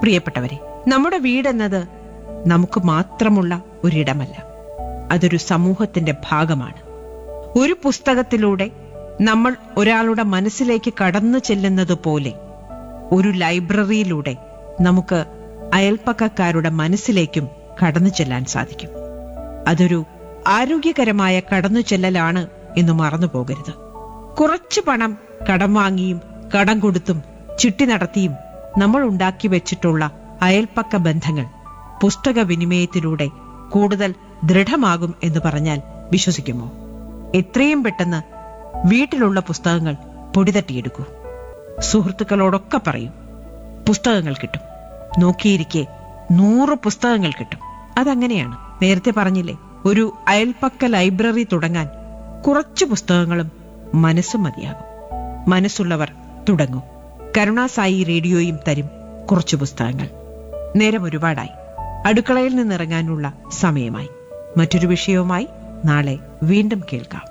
പ്രിയപ്പെട്ടവരെ നമ്മുടെ വീടെന്നത് നമുക്ക് മാത്രമുള്ള ഒരിടമല്ല അതൊരു സമൂഹത്തിന്റെ ഭാഗമാണ് ഒരു പുസ്തകത്തിലൂടെ നമ്മൾ ഒരാളുടെ മനസ്സിലേക്ക് കടന്നു ചെല്ലുന്നത് പോലെ ഒരു ലൈബ്രറിയിലൂടെ നമുക്ക് അയൽപ്പക്കക്കാരുടെ മനസ്സിലേക്കും കടന്നു ചെല്ലാൻ സാധിക്കും അതൊരു ആരോഗ്യകരമായ കടന്നു ചെല്ലലാണ് എന്ന് മറന്നു പോകരുത് കുറച്ചു പണം കടം വാങ്ങിയും കടം കൊടുത്തും ചിട്ടി നടത്തിയും നമ്മൾ ഉണ്ടാക്കി വെച്ചിട്ടുള്ള അയൽപ്പക്ക ബന്ധങ്ങൾ പുസ്തക വിനിമയത്തിലൂടെ കൂടുതൽ ദൃഢമാകും എന്ന് പറഞ്ഞാൽ വിശ്വസിക്കുമോ എത്രയും പെട്ടെന്ന് വീട്ടിലുള്ള പുസ്തകങ്ങൾ പൊടിതട്ടിയെടുക്കൂ സുഹൃത്തുക്കളോടൊക്കെ പറയും പുസ്തകങ്ങൾ കിട്ടും നോക്കിയിരിക്കെ നൂറ് പുസ്തകങ്ങൾ കിട്ടും അതങ്ങനെയാണ് നേരത്തെ പറഞ്ഞില്ലേ ഒരു അയൽപ്പക്ക ലൈബ്രറി തുടങ്ങാൻ കുറച്ച് പുസ്തകങ്ങളും മനസ്സും മതിയാകും മനസ്സുള്ളവർ തുടങ്ങും കരുണാസായി റേഡിയോയും തരും കുറച്ച് പുസ്തകങ്ങൾ നേരം ഒരുപാടായി അടുക്കളയിൽ നിന്നിറങ്ങാനുള്ള സമയമായി മറ്റൊരു വിഷയവുമായി നാളെ വീണ്ടും കേൾക്കാം